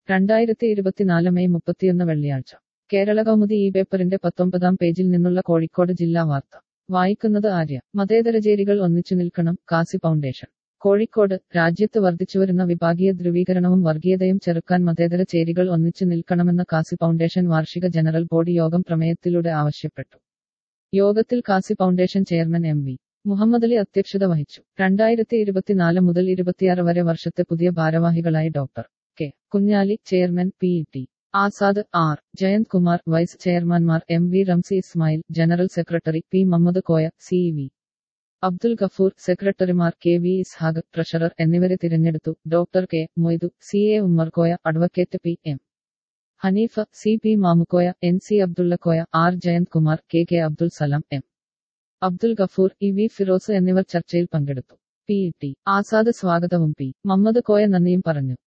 രണ്ടായിരത്തി ഇരുപത്തിനാല് മെയ് മുപ്പത്തിയൊന്ന് വെള്ളിയാഴ്ച കേരള കൗമുദി ഈ പേപ്പറിന്റെ പത്തൊമ്പതാം പേജിൽ നിന്നുള്ള കോഴിക്കോട് ജില്ലാ വാർത്ത വായിക്കുന്നത് ആര്യ മതേതര ചേരികൾ ഒന്നിച്ചു നിൽക്കണം കാസി ഫൗണ്ടേഷൻ കോഴിക്കോട് രാജ്യത്ത് വർദ്ധിച്ചുവരുന്ന വിഭാഗീയ ധ്രുവീകരണവും വർഗീയതയും ചെറുക്കാൻ മതേതര ചേരികൾ ഒന്നിച്ചു നിൽക്കണമെന്ന് കാസി ഫൗണ്ടേഷൻ വാർഷിക ജനറൽ ബോഡി യോഗം പ്രമേയത്തിലൂടെ ആവശ്യപ്പെട്ടു യോഗത്തിൽ Kasi foundation chairman M V Muhammad Ali അധ്യക്ഷത വഹിച്ചു രണ്ടായിരത്തി ഇരുപത്തിനാല് മുതൽ ഇരുപത്തിയാറ് വരെ വർഷത്തെ പുതിയ ഭാരവാഹികളായി doctor K Kunhali chairman P T Azad R Jayant Kumar vice ചെയർമാൻമാർ M V Ramsi Ismail general secretary P Muhammad Koya C V Abdul Gafoor സെക്രട്ടറിമാർ കെ വി ഇസ്ഹാഖ് ട്രഷറർ എന്നിവരെ തിരഞ്ഞെടുത്തു doctor K Moidu C A Ummerkoya advocate P M Hanifa C P Mamukoya N C Abdullakoya R Jayant Kumar K K Abdul Salam M Abdul Gafoor E V Firoz എന്നിവർ ചർച്ചയിൽ പങ്കെടുത്തു P T Azad സ്വാഗതവും P Muhammad Koya നന്ദിയും പറഞ്ഞു